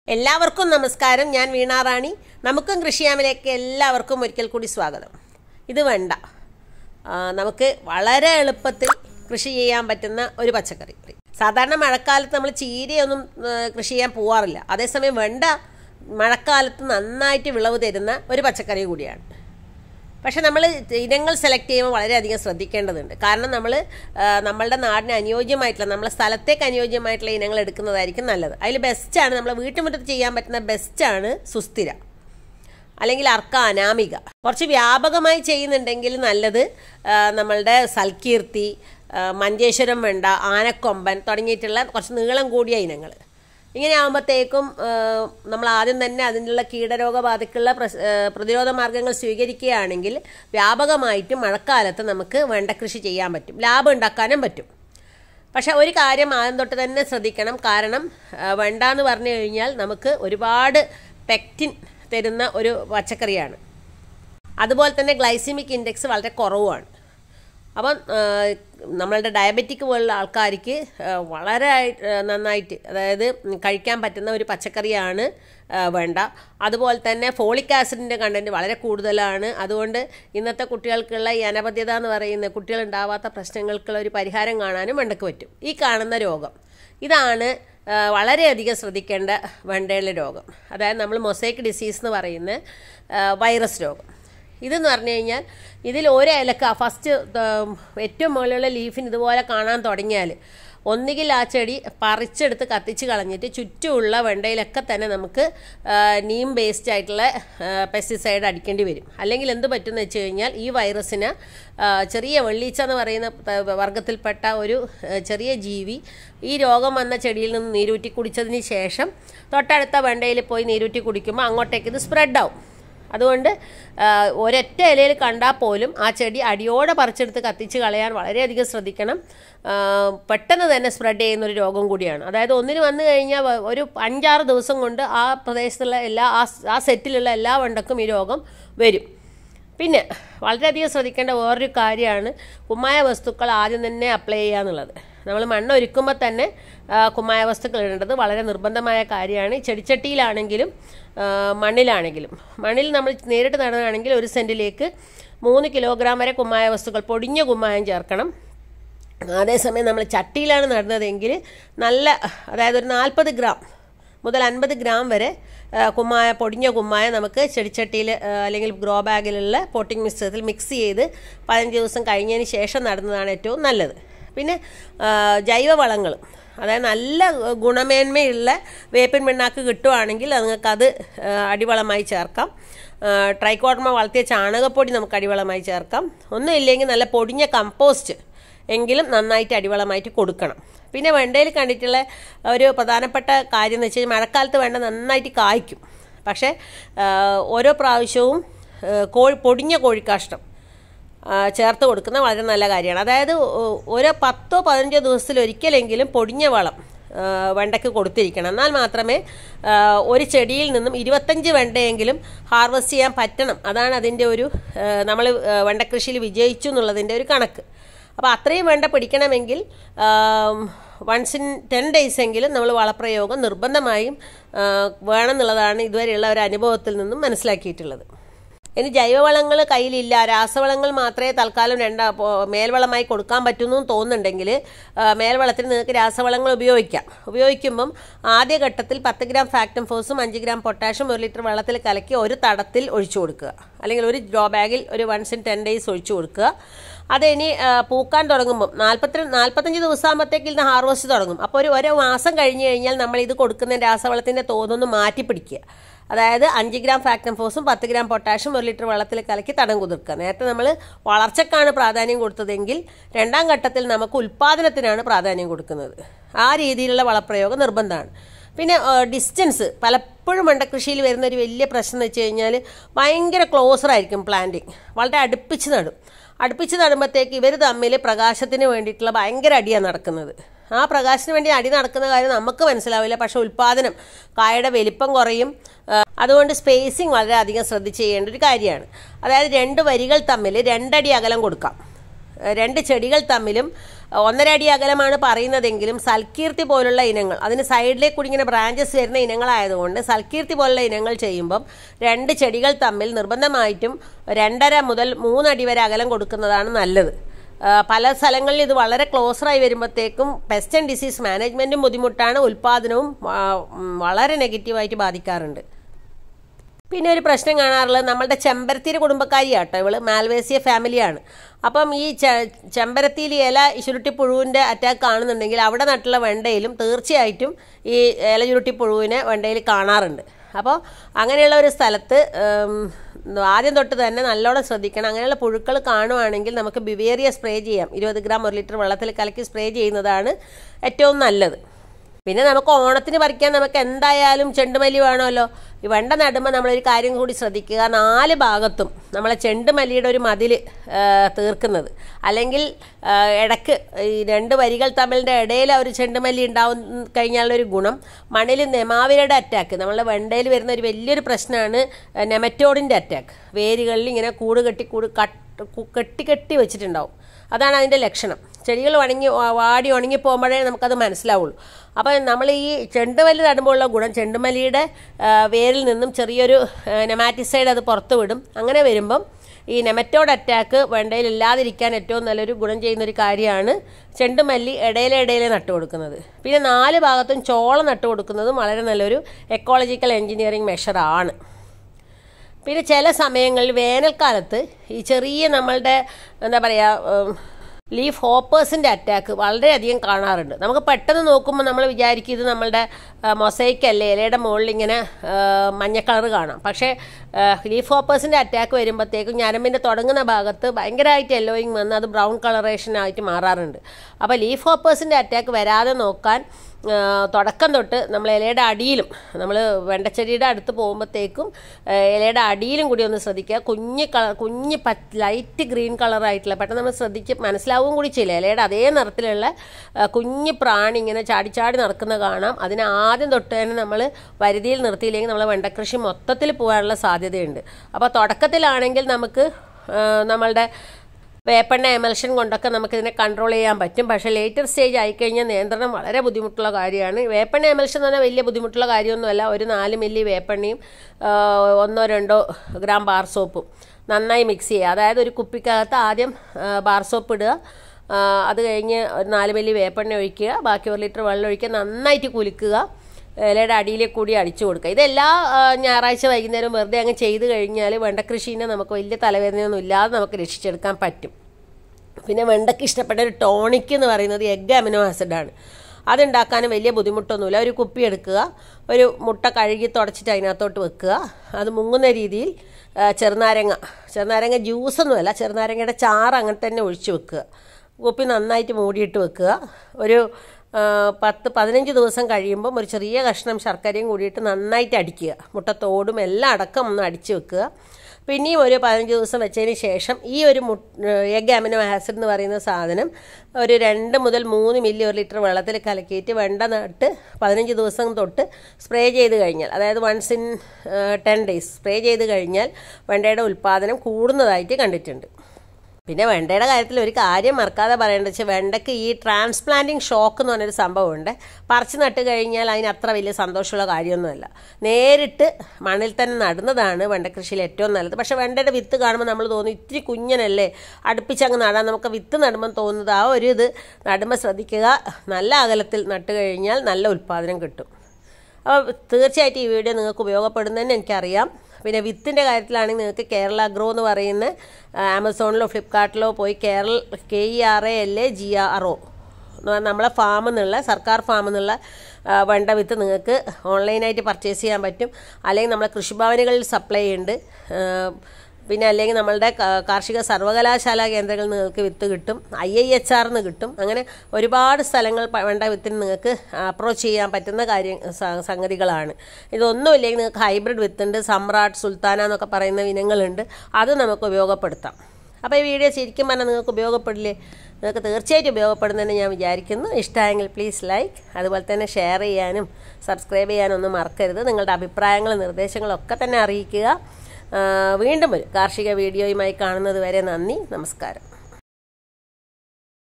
എല്ലാവർക്കും നമസ്കാരം ഞാൻ വീണാറാണി നമുക്കും കൃഷിയാമിലേക്ക് എല്ലാവർക്കും ഒരിക്കൽ കൂടി സ്വാഗതം ഇത് വേണ്ട ആ, നമുക്ക് വളരെ എളുപ്പത്തിൽ കൃഷി ചെയ്യാൻ പറ്റുന്ന ഒരു പച്ചക്കറി സാധാരണ മഴക്കാലത്ത് നമ്മൾ ചീരയൊന്നും ആ, കൃഷി ചെയ്യാൻ പോവാറില്ല അതേസമയം വെണ്ട മഴക്കാലത്ത് നന്നായിട്ട് വിളവ് തരുന്ന ഒരു പച്ചക്കറി കൂടിയാണ് പക്ഷെ നമ്മൾ ഇനങ്ങൾ സെലക്ട് ചെയ്യുമ്പോൾ വളരെയധികം ശ്രദ്ധിക്കേണ്ടതുണ്ട് കാരണം നമ്മൾ നമ്മളുടെ നാടിന് അനുയോജ്യമായിട്ടുള്ള നമ്മളെ സ്ഥലത്തേക്ക് അനുയോജ്യമായിട്ടുള്ള ഇനങ്ങൾ എടുക്കുന്നതായിരിക്കും നല്ലത് അതിൽ ബെസ്റ്റാണ് നമ്മൾ വീട്ടുമുറ്റത്ത് ചെയ്യാൻ പറ്റുന്ന ബെസ്റ്റാണ് സുസ്ഥിര അല്ലെങ്കിൽ അർക്ക അനാമിക കുറച്ച് വ്യാപകമായി ചെയ്യുന്നുണ്ടെങ്കിൽ നല്ലത് ആ, നമ്മളുടെ സൽകീർത്തി ആ, മഞ്ചേശ്വരം വെണ്ട ആനക്കൊമ്പൻ തുടങ്ങിയിട്ടുള്ള കുറച്ച് നീളം കൂടിയ ഇനങ്ങൾ ഇങ്ങനെ ആകുമ്പോഴത്തേക്കും നമ്മൾ ആദ്യം തന്നെ അതിനുള്ള കീടരോഗബാധയ്ക്കുള്ള പ്രസ്- ആ, പ്രതിരോധ മാർഗങ്ങൾ സ്വീകരിക്കുകയാണെങ്കിൽ വ്യാപകമായിട്ട് മഴക്കാലത്ത് നമുക്ക് വെണ്ട കൃഷി ചെയ്യാൻ പറ്റും ലാഭം ഉണ്ടാക്കാനും പറ്റും പക്ഷെ ഒരു കാര്യം ആദ്യം തൊട്ട് തന്നെ ശ്രദ്ധിക്കണം കാരണം ആ, വെണ്ട എന്ന് പറഞ്ഞു കഴിഞ്ഞാൽ നമുക്ക് ഒരുപാട് പെക്റ്റിൻ തരുന്ന ഒരു പച്ചക്കറിയാണ് അതുപോലെ തന്നെ ഗ്ലൈസിമിക് ഇൻഡെക്സ് വളരെ കുറവുമാണ് അപ്പം ആ, നമ്മളുടെ ഡയബറ്റിക് പോലുള്ള ആൾക്കാർക്ക് ആ, വളരെ ആയി- ആ, നന്നായിട്ട് അതായത് കഴിക്കാൻ പറ്റുന്ന ഒരു പച്ചക്കറിയാണ് ആ, വേണ്ട അതുപോലെ തന്നെ ഫോളിക് ആസിഡിൻ്റെ കണ്ടൻറ്റ് വളരെ കൂടുതലാണ് അതുകൊണ്ട് ഇന്നത്തെ കുട്ടികൾക്കുള്ള ഈ അനപദ്യത എന്ന് പറയുന്ന കുട്ടികളുണ്ടാവാത്ത പ്രശ്നങ്ങൾക്കുള്ള ഒരു പരിഹാരം കാണാനും വെണ്ടയ്ക്ക് പറ്റും ഈ കാണുന്ന രോഗം ഇതാണ് ആ, വളരെയധികം ശ്രദ്ധിക്കേണ്ട വെണ്ടയുള്ള രോഗം അതായത് നമ്മൾ മൊസൈക്ക് ഡിസീസ് എന്ന് പറയുന്ന ആ, വൈറസ് രോഗം ഇതെന്ന് പറഞ്ഞു കഴിഞ്ഞാൽ ഇതിൽ ഒരു ഇലക്ക ഫസ്റ്റ് ഏറ്റവും മുകളിലുള്ള ലീഫിന് ഇതുപോലെ കാണാൻ തുടങ്ങിയാൽ ഒന്നുകിൽ ആ ചെടി പറിച്ചെടുത്ത് കത്തിച്ച് കളഞ്ഞിട്ട് ചുറ്റുമുള്ള വെണ്ടയിലൊക്കെ തന്നെ നമുക്ക് ആ, നീം ബേസ്ഡ് ആയിട്ടുള്ള പെസ്റ്റിസൈഡ് അടിക്കേണ്ടി വരും അല്ലെങ്കിൽ എന്ത് പറ്റുമെന്ന് വെച്ച് കഴിഞ്ഞാൽ ഈ വൈറസിന് ആ, ചെറിയ വെള്ളീച്ച എന്ന് പറയുന്ന ത- വർഗത്തിൽപ്പെട്ട ഒരു ആ, ചെറിയ ജീവി ഈ രോഗം വന്ന ചെടിയിൽ നിന്ന് നീരൂറ്റി കുടിച്ചതിന് ശേഷം തൊട്ടടുത്ത വെണ്ടയിൽ പോയി നീരൂറ്റി കുടിക്കുമ്പോൾ അങ്ങോട്ടേക്ക് ഇത് സ്പ്രെഡ് ആവും അതുകൊണ്ട് ആ, ഒരൊറ്റ ഇലയിൽ കണ്ടാൽ പോലും ആ ചെടി അടിയോടെ പറിച്ചെടുത്ത് കത്തിച്ച് കളയാൻ വളരെയധികം ശ്രദ്ധിക്കണം ആ, പെട്ടെന്ന് തന്നെ സ്പ്രെഡ് ചെയ്യുന്ന ഒരു രോഗം കൂടിയാണ് അതായത് ഒന്നിന് വന്നു കഴിഞ്ഞാൽ വ- ഒരു അഞ്ചാറ് ദിവസം കൊണ്ട് ആ പ്രദേശത്തുള്ള എല്ലാ ആ സ്- ആ സെറ്റിലുള്ള എല്ലാ വണ്ടക്കും ഈ രോഗം വരും പിന്നെ വളരെയധികം ശ്രദ്ധിക്കേണ്ട വേറൊരു കാര്യമാണ് കുമ്മായ വസ്തുക്കൾ ആദ്യം തന്നെ അപ്ലൈ ചെയ്യുക എന്നുള്ളത് നമ്മൾ മണ്ണ് ഒരുക്കുമ്പോൾ തന്നെ ആ, കുമ്മായ വസ്തുക്കൾ ഇടേണ്ടത് വളരെ നിർബന്ധമായ കാര്യമാണ് ചെടിച്ചട്ടിയിലാണെങ്കിലും ആ, മണ്ണിലാണെങ്കിലും മണ്ണിൽ നമ്മൾ നേരിട്ട് നടുകയാണെങ്കിൽ ഒരു സെൻറ്റിലേക്ക് മൂന്ന് കിലോഗ്രാം വരെ കുമ്മായ വസ്തുക്കൾ പൊടിഞ്ഞ കുമ്മായം ചേർക്കണം അതേസമയം നമ്മൾ ചട്ടിയിലാണ് നടുന്നതെങ്കിൽ നല്ല അതായത് ഒരു നാൽപ്പത് ഗ്രാം മുതൽ അൻപത് ഗ്രാം വരെ ആ, കുമ്മായ പൊടിഞ്ഞ കുമ്മായ നമുക്ക് ചെടിച്ചട്ടിയിൽ ആ, അല്ലെങ്കിൽ ഗ്രോ ബാഗിലുള്ള പോട്ടിംഗ് മിശ്രിതത്തിൽ മിക്സ് ചെയ്ത് പതിനഞ്ച് ദിവസം കഴിഞ്ഞതിന് ശേഷം നടുന്നതാണ് ഏറ്റവും നല്ലത് പിന്നെ ആ, ജൈവവളങ്ങൾ അതായത് നല്ല ഗുണമേന്മയുള്ള വേപ്പിൻ പിണ്ണാക്ക് കിട്ടുവാണെങ്കിൽ നിങ്ങൾക്കത് ആ, അടിവളമായി ചേർക്കാം ആ, ട്രൈക്കോട്ടമ വളർത്തിയ ചാണകപ്പൊടി നമുക്ക് അടിവളമായി ചേർക്കാം ഒന്നും ഇല്ലെങ്കിൽ നല്ല പൊടിഞ്ഞ കമ്പോസ്റ്റ് എങ്കിലും നന്നായിട്ട് അടിവളമായിട്ട് കൊടുക്കണം പിന്നെ വെണ്ടയിൽ കണ്ടിട്ടുള്ള ഒരു പ്രധാനപ്പെട്ട കാര്യം എന്ന് വെച്ച് കഴിഞ്ഞാൽ മഴക്കാലത്ത് വേണ്ട നന്നായിട്ട് കായ്ക്കും പക്ഷേ ആ, ഓരോ പ്രാവശ്യവും ആ, കോഴി പൊടിഞ്ഞ കോഴിക്കാഷ്ടം ആ, ചേർത്ത് കൊടുക്കുന്ന വളരെ നല്ല കാര്യമാണ് അതായത് ഓ- ഓരോ പത്തോ പതിനഞ്ചോ ദിവസത്തിൽ ഒരിക്കലെങ്കിലും പൊടിഞ്ഞ വളം ആ, വെണ്ടയ്ക്ക് കൊടുത്തിരിക്കണം എന്നാൽ മാത്രമേ ആ, ഒരു ചെടിയിൽ നിന്നും ഇരുപത്തഞ്ച് വെണ്ടയെങ്കിലും ഹാർവസ്റ്റ് ചെയ്യാൻ പറ്റണം അതാണ് അതിൻ്റെ ഒരു നമ്മൾ വെണ്ടക്കൃഷിയിൽ വിജയിച്ചു എന്നുള്ളതിൻ്റെ ഒരു കണക്ക് അപ്പോൾ അത്രയും വേണ്ട പിടിക്കണമെങ്കിൽ വൺസ് ഇൻ ടെൻ ഡേയ്സ് എങ്കിലും നമ്മൾ വളപ്രയോഗം നിർബന്ധമായും ആ, വേണമെന്നുള്ളതാണ് ഇതുവരെയുള്ള ഒരു അനുഭവത്തിൽ നിന്നും മനസ്സിലാക്കിയിട്ടുള്ളത് ഇനി ജൈവവളങ്ങൾ കയ്യിലില്ല രാസവളങ്ങൾ മാത്രമേ തൽക്കാലം രണ്ട പോ- മേൽവളമായി കൊടുക്കാൻ പറ്റുന്നു എന്ന് തോന്നുന്നുണ്ടെങ്കിൽ ആ, മേൽവളത്തിന് നിങ്ങൾക്ക് രാസവളങ്ങൾ ഉപയോഗിക്കാം ഉപയോഗിക്കുമ്പം ആദ്യഘട്ടത്തിൽ പത്ത് ഗ്രാം ഫാക്ടം ഫോസും അഞ്ച് ഗ്രാം പൊട്ടാഷ്യം ഒരു ലിറ്റർ വെള്ളത്തിൽ കലക്കി ഒരു തടത്തിൽ ഒഴിച്ചു കൊടുക്കുക അല്ലെങ്കിൽ ഒരു ഡ്രോ ബാഗിൽ ഒരു വൺസ് ഇൻ ടെൻ ഡേയ്സ് ഒഴിച്ചു കൊടുക്കുക അത് ഇനി ആ, പൂക്കാൻ തുടങ്ങുമ്പം നാൽപ്പത്തി നാൽപ്പത്തഞ്ച് ദിവസമാകുമ്പോഴത്തേക്ക് ഇതിന് ഹാർവസ്റ്റ് തുടങ്ങും അപ്പോൾ ഒരു ഓരോ മാസം കഴിഞ്ഞ് കഴിഞ്ഞാൽ നമ്മൾ ഇത് കൊടുക്കുന്ന രാസവളത്തിൻ്റെ തോതൊന്ന് മാറ്റി പിടിക്കുക അതായത് അഞ്ച് ഗ്രാം ഫാക്ടം ഫോസും പത്ത് ഗ്രാം പൊട്ടാഷ്യം ഒരു ലിറ്റർ വെള്ളത്തിൽ കലക്കി തടം കുതിർക്കുക നേരത്തെ നമ്മൾ വളർച്ചക്കാണ് പ്രാധാന്യം കൊടുത്തതെങ്കിൽ രണ്ടാം ഘട്ടത്തിൽ നമുക്ക് ഉൽപ്പാദനത്തിനാണ് പ്രാധാന്യം കൊടുക്കുന്നത് ആ രീതിയിലുള്ള വളപ്രയോഗം നിർബന്ധമാണ് പിന്നെ ഡിസ്റ്റൻസ് പലപ്പോഴും മണ്ടകൃഷിയിൽ വരുന്ന ഒരു വലിയ പ്രശ്നം എന്ന് വെച്ച് കഴിഞ്ഞാൽ ഭയങ്കര ക്ലോസർ ആയിരിക്കും പ്ലാന്റിങ് വളരെ അടുപ്പിച്ച് നടും അടുപ്പിച്ച് നടുമ്പോഴത്തേക്ക് ഇവർ തമ്മിൽ പ്രകാശത്തിന് വേണ്ടിയിട്ടുള്ള ഭയങ്കര അടിയാണ് നടക്കുന്നത് ആ പ്രകാശത്തിന് വേണ്ടി അടി നടക്കുന്ന കാര്യം നമുക്ക് മനസ്സിലാവില്ല പക്ഷേ ഉൽപ്പാദനം കായയുടെ വലിപ്പം കുറയും ആ, അതുകൊണ്ട് സ്പേസിങ് വളരെയധികം ശ്രദ്ധിച്ച് ചെയ്യേണ്ട ഒരു കാര്യമാണ് അതായത് രണ്ട് വരികൾ തമ്മിൽ രണ്ടടി അകലം കൊടുക്കാം രണ്ട് ചെടികൾ തമ്മിലും ഒന്നര അടി അകലമാണ് പറയുന്നതെങ്കിലും സൽകീർത്തി പോലുള്ള ഇനങ്ങൾ അതിന് സൈഡിലേക്ക് കൂടി ഇങ്ങനെ ബ്രാഞ്ചസ് വരുന്ന ഇനങ്ങളായതുകൊണ്ട് സൽകീർത്തി പോലുള്ള ഇനങ്ങൾ ചെയ്യുമ്പം രണ്ട് ചെടികൾ തമ്മിൽ നിർബന്ധമായിട്ടും രണ്ടര മുതൽ മൂന്നടി വരെ അകലം കൊടുക്കുന്നതാണ് നല്ലത് ആ, പല സ്ഥലങ്ങളിൽ ഇത് വളരെ ക്ലോസറായി വരുമ്പോഴത്തേക്കും പെസ്റ്റ് ആൻഡ് ഡിസീസ് മാനേജ്മെൻറ്റും ബുദ്ധിമുട്ടാണ് ഉൽപ്പാദനവും ആ, ഉം, വളരെ നെഗറ്റീവായിട്ട് ബാധിക്കാറുണ്ട് പിന്നെ ഒരു പ്രശ്നം കാണാറുള്ളത് നമ്മളുടെ ചെമ്പരത്തിയുടെ കുടുംബക്കാരിയാട്ടോ ഇവള് മാൽവേസിയ ഫാമിലിയാണ് അപ്പം ഈ ചെ ചെമ്പരത്തിയിൽ ഇല ചുരുട്ടിപ്പുഴുവിൻ്റെ അറ്റാക്ക് കാണുന്നുണ്ടെങ്കിൽ അവിടെ നട്ടുള്ള വെണ്ടയിലും തീർച്ചയായിട്ടും ഈ ഇല ചുരുട്ടിപ്പുഴുവിനെ വെണ്ടയിൽ കാണാറുണ്ട് അപ്പോൾ അങ്ങനെയുള്ള ഒരു സ്ഥലത്ത് ഉം, ആദ്യം തൊട്ട് തന്നെ നല്ലോണം ശ്രദ്ധിക്കണം അങ്ങനെയുള്ള പുഴുക്കൾ കാണുവാണെങ്കിൽ നമുക്ക് ബിവേറിയ സ്പ്രേ ചെയ്യാം ഇരുപത് ഗ്രാം ഒരു ലിറ്റർ വെള്ളത്തിൽ കലക്കി സ്പ്രേ ചെയ്യുന്നതാണ് ഏറ്റവും നല്ലത് പിന്നെ നമുക്ക് ഓണത്തിന് പറിക്കാൻ നമുക്ക് എന്തായാലും ചെണ്ടുമല്ലി വേണമല്ലോ ഈ വെണ്ട നടുമ്പോൾ നമ്മളൊരു കാര്യം കൂടി ശ്രദ്ധിക്കുക നാല് ഭാഗത്തും നമ്മളെ ചെണ്ടുമല്ലിയുടെ ഒരു മതിൽ തീർക്കുന്നത് അല്ലെങ്കിൽ ആ, ഇടക്ക് ഈ രണ്ട് വരികൾ തമ്മിലിൻ്റെ ഇടയിൽ ഒരു ചെണ്ടുമല്ലി ഉണ്ടാവും കഴിഞ്ഞാലുള്ളൊരു ഗുണം മണ്ണിൽ നെമാവിരയുടെ അറ്റാക്ക് നമ്മളെ വെണ്ടയിൽ വരുന്ന ഒരു വലിയൊരു പ്രശ്നമാണ് നെമറ്റോഡിൻ്റെ അറ്റാക്ക് വേരുകളിൽ ഇങ്ങനെ കൂട് കെട്ടി കൂട് കട്ട് കു- കെട്ടി കെട്ടി വെച്ചിട്ടുണ്ടാവും അതാണ് അതിൻ്റെ ലക്ഷണം ചെടികൾ ഉണങ്ങി വാടി ഉണങ്ങി പോകുമ്പോഴേ നമുക്കത് മനസ്സിലാവുള്ളൂ അപ്പോൾ നമ്മൾ ഈ ചെണ്ടുമല്ലി നടുമ്പോഴുള്ള ഗുണം ചെണ്ടുമല്ലിയുടെ ആ, വേരിൽ നിന്നും ചെറിയൊരു നെമാറ്റിസൈഡ് അത് പുറത്ത് വിടും അങ്ങനെ വരുമ്പം ഈ നെമറ്റോഡ് അറ്റാക്ക് വെണ്ടയിൽ ഇല്ലാതിരിക്കാൻ ഏറ്റവും നല്ലൊരു ഗുണം ചെയ്യുന്നൊരു കാര്യമാണ് ചെണ്ടുമല്ലി ഇടയിലെ ഇടയിലെ നട്ടു കൊടുക്കുന്നത് പിന്നെ നാല് ഭാഗത്തും ചോളം നട്ടു കൊടുക്കുന്നതും വളരെ നല്ലൊരു എക്കോളജിക്കൽ എഞ്ചിനീയറിംഗ് മെഷറാണ് പിന്നെ ചില സമയങ്ങളിൽ വേനൽക്കാലത്ത് ഈ ചെറിയ നമ്മളുടെ എന്താ പറയുക ലീഫ് ഹോപ്പേഴ്സിൻ്റെ അറ്റാക്ക് വളരെയധികം കാണാറുണ്ട് നമുക്ക് പെട്ടെന്ന് നോക്കുമ്പോൾ നമ്മൾ വിചാരിക്കും ഇത് നമ്മളുടെ മൊസൈക്ക് അല്ലേ ഇലയുടെ മുകളിൽ ഇങ്ങനെ ആ, മഞ്ഞ കളർ കാണാം പക്ഷേ ലീഫ് ഹോപ്പേഴ്സിൻ്റെ അറ്റാക്ക് വരുമ്പോഴത്തേക്കും ഞരമ്പിൻ്റെ തുടങ്ങുന്ന ഭാഗത്ത് ഭയങ്കരമായിട്ട് യെല്ലോയിങ് വന്ന് അത് ബ്രൗൺ കളറേഷൻ ആയിട്ട് മാറാറുണ്ട് അപ്പോൾ ലീഫ് ഹോപ്പേഴ്സിൻ്റെ അറ്റാക്ക് വരാതെ നോക്കാൻ ആ, തുടക്കം തൊട്ട് നമ്മൾ ഇലയുടെ അടിയിലും നമ്മൾ വെണ്ടച്ചെടിയുടെ അടുത്ത് പോകുമ്പോഴത്തേക്കും ആ, ഇലയുടെ അടിയിലും കൂടി ഒന്ന് ശ്രദ്ധിക്കുക കുഞ്ഞ് കളർ കുഞ്ഞ് പച്ച ലൈറ്റ് ഗ്രീൻ കളറായിട്ടുള്ള പെട്ടെന്ന് നമ്മൾ ശ്രദ്ധിച്ച് മനസ്സിലാവും കൂടി ചെയ്യില്ല ഇലയുടെ അതേ നിറത്തിലുള്ള ആ, കുഞ്ഞ് പ്രാണി ഇങ്ങനെ ചാടി ചാടി നടക്കുന്ന കാണാം അതിന് ആദ്യം തൊട്ട് തന്നെ നമ്മൾ വരുതിയിൽ നിർത്തിയില്ലെങ്കിൽ നമ്മൾ വെണ്ടക്കൃഷി മൊത്തത്തിൽ പോകാനുള്ള സാധ്യതയുണ്ട് അപ്പോൾ തുടക്കത്തിലാണെങ്കിൽ നമുക്ക് ആ, നമ്മളുടെ വേപ്പെണ്ണ എമൽഷൻ കൊണ്ടൊക്കെ നമുക്കിതിനെ കൺട്രോൾ ചെയ്യാൻ പറ്റും പക്ഷേ ലേറ്റർ സ്റ്റേജ് ആയിക്കഴിഞ്ഞാൽ നിയന്ത്രണം വളരെ ബുദ്ധിമുട്ടുള്ള കാര്യമാണ് വേപ്പെണ്ണ എമൽഷൻ എന്ന് പറഞ്ഞാൽ വലിയ ബുദ്ധിമുട്ടുള്ള കാര്യമൊന്നുമല്ല ഒരു നാല് മില്ലി വേപ്പെണ്ണയും ആ, ഒന്നോ രണ്ടോ ഗ്രാം ബാർ സോപ്പും നന്നായി മിക്സ് ചെയ്യുക അതായത് ഒരു കുപ്പിക്കകത്ത് ആദ്യം ആ, ബാർ സോപ്പ് ഇടുക ആ, അത് കഴിഞ്ഞ് ഒരു നാല് മില്ലി വേപ്പെണ്ണ ഒഴിക്കുക ബാക്കി ഒരു ലിറ്റർ വെള്ളം ഒഴിക്കുക നന്നായിട്ട് കുലുക്കുക ഇലയുടെ അടിയിലേക്ക് കൂടി അടിച്ചു കൊടുക്കുക ഇതെല്ലാ ആ, ഞായറാഴ്ച വൈകുന്നേരം വെറുതെ അങ്ങ് ചെയ്ത് കഴിഞ്ഞാൽ വെണ്ടക്കൃഷീനെ നമുക്ക് വലിയ തലവേദനയൊന്നും ഇല്ലാതെ നമുക്ക് രക്ഷിച്ചെടുക്കാൻ പറ്റും പിന്നെ വെണ്ടയ്ക്ക് ഇഷ്ടപ്പെട്ട ഒരു ടോണിക് എന്ന് പറയുന്നത് എഗ് അമിനോ ആസിഡാണ് അതുണ്ടാക്കാനും വലിയ ബുദ്ധിമുട്ടൊന്നുമില്ല ഒരു കുപ്പി എടുക്കുക ഒരു മുട്ട കഴുകി തുടച്ചിട്ട് അതിനകത്തോട്ട് വെക്കുക അത് മുങ്ങുന്ന രീതിയിൽ ആ, ചെറുനാരങ്ങ ചെറുനാരങ്ങ ജ്യൂസൊന്നുമല്ല ചെറുനാരങ്ങയുടെ ചാറ് അങ്ങനെ തന്നെ ഒഴിച്ച് വെക്കുക കുപ്പി നന്നായിട്ട് മൂടിയിട്ട് വെക്കുക ഒരു ആ, പത്ത് പതിനഞ്ച് ദിവസം കഴിയുമ്പം ഒരു ചെറിയ കഷ്ണം ശർക്കരയും കൂടിയിട്ട് നന്നായിട്ട് അടിക്കുക മുട്ടത്തോടും എല്ലാം അടക്കം ഒന്ന് അടിച്ച് വെക്കുക പിന്നെയും ഒരു പതിനഞ്ച് ദിവസം വെച്ചതിന് ശേഷം ഈ ഒരു മു എഗ് അമിനോ ആസിഡ് എന്ന് പറയുന്ന സാധനം ഒരു രണ്ട് മുതൽ മൂന്ന് മില്ലി ഒരു ലിറ്റർ വെള്ളത്തിൽ കലക്കിയിട്ട് വെണ്ട നട്ട് പതിനഞ്ച് ദിവസം തൊട്ട് സ്പ്രേ ചെയ്ത് കഴിഞ്ഞാൽ അതായത് once in ten days spray ചെയ്ത് കഴിഞ്ഞാൽ വെണ്ടയുടെ ഉൽപ്പാദനം കൂടുന്നതായിട്ട് കണ്ടിട്ടുണ്ട് പിന്നെ വെണ്ടയുടെ കാര്യത്തിൽ ഒരു കാര്യം മറക്കാതെ പറയേണ്ടത് വെച്ചാൽ വെണ്ടയ്ക്ക് ഈ ട്രാൻസ്പ്ലാന്റിങ് ഷോക്ക് എന്ന് പറഞ്ഞൊരു സംഭവമുണ്ട് പറിച്ച് നട്ട് കഴിഞ്ഞാൽ അതിന് അത്ര വലിയ സന്തോഷമുള്ള കാര്യമൊന്നുമല്ല നേരിട്ട് മണ്ണിൽ തന്നെ നടുന്നതാണ് വെണ്ടക്കൃഷിയിൽ ഏറ്റവും നല്ലത് പക്ഷേ വെണ്ടയുടെ വിത്ത് കാണുമ്പോൾ നമ്മൾ തോന്നും ഇത്തിരി കുഞ്ഞനല്ലേ അടുപ്പിച്ചങ്ങ് നടാൻ നമുക്ക് വിത്ത് നടുമ്പോൾ തോന്നുന്നത് ആ ഒരു ഇത് നടുമ്പോൾ ശ്രദ്ധിക്കുക നല്ല അകലത്തിൽ നട്ട് കഴിഞ്ഞാൽ നല്ല ഉൽപ്പാദനം കിട്ടും അപ്പോൾ തീർച്ചയായിട്ടും ഈ വീഡിയോ നിങ്ങൾക്ക് ഉപയോഗപ്പെടുന്നതെന്ന് എനിക്കറിയാം പിന്നെ വിത്തിൻ്റെ കാര്യത്തിലാണെങ്കിൽ നിങ്ങൾക്ക് കേരള ഗ്രോ എന്ന് പറയുന്ന ആ, ആമസോണിലോ ഫ്ലിപ്കാർട്ടിലോ പോയി Kerala K E R A L A G R O നമ്മളെ ഫാമിൽ നിന്നുള്ള സർക്കാർ ഫാമിൽ നിന്നുള്ള ആ, വെണ്ട വിത്ത് നിങ്ങൾക്ക് ഓൺലൈനായിട്ട് പർച്ചേസ് ചെയ്യാൻ പറ്റും അല്ലെങ്കിൽ നമ്മളെ കൃഷിഭവനുകളിൽ സപ്ലൈ ഉണ്ട് ആ, പിന്നെ അല്ലെങ്കിൽ നമ്മളുടെ കാ- കാർഷിക സർവകലാശാല കേന്ദ്രങ്ങളിൽ നിങ്ങൾക്ക് വിത്ത് കിട്ടും ഐ ഐ എച്ച് ആർന്ന് കിട്ടും അങ്ങനെ ഒരുപാട് സ്ഥലങ്ങൾ പ- വേണ്ട വിത്തിന് നിങ്ങൾക്ക് അപ്രോച്ച് ചെയ്യാൻ പറ്റുന്ന കാര്യം സ- സംഗതികളാണ് ഇതൊന്നുമില്ലെങ്കിൽ നിങ്ങൾക്ക് ഹൈബ്രിഡ് വിത്തുണ്ട് സമ്രാട്ട് സുൽത്താന എന്നൊക്കെ പറയുന്ന ഇനങ്ങളുണ്ട് അത് നമുക്ക് ഉപയോഗപ്പെടുത്താം അപ്പോൾ ഈ വീഡിയോ ശരിക്കും പറഞ്ഞാൽ നിങ്ങൾക്ക് ഉപയോഗപ്പെടില്ലേ നിങ്ങൾക്ക് തീർച്ചയായിട്ടും ഉപയോഗപ്പെടുന്നതെന്ന് ഞാൻ വിചാരിക്കുന്നു ഇഷ്ടമായെങ്കിൽ പ്ലീസ് ലൈക്ക് അതുപോലെ തന്നെ ഷെയർ ചെയ്യാനും സബ്സ്ക്രൈബ് ചെയ്യാനും ഒന്നും മറക്കരുത് നിങ്ങളുടെ അഭിപ്രായങ്ങളും നിർദ്ദേശങ്ങളും ഒക്കെ തന്നെ അറിയിക്കുക ആ, വീണ്ടും ഒരു കാർഷിക വീഡിയോയുമായി കാണുന്നത് വരെ നന്ദി നമസ്കാരം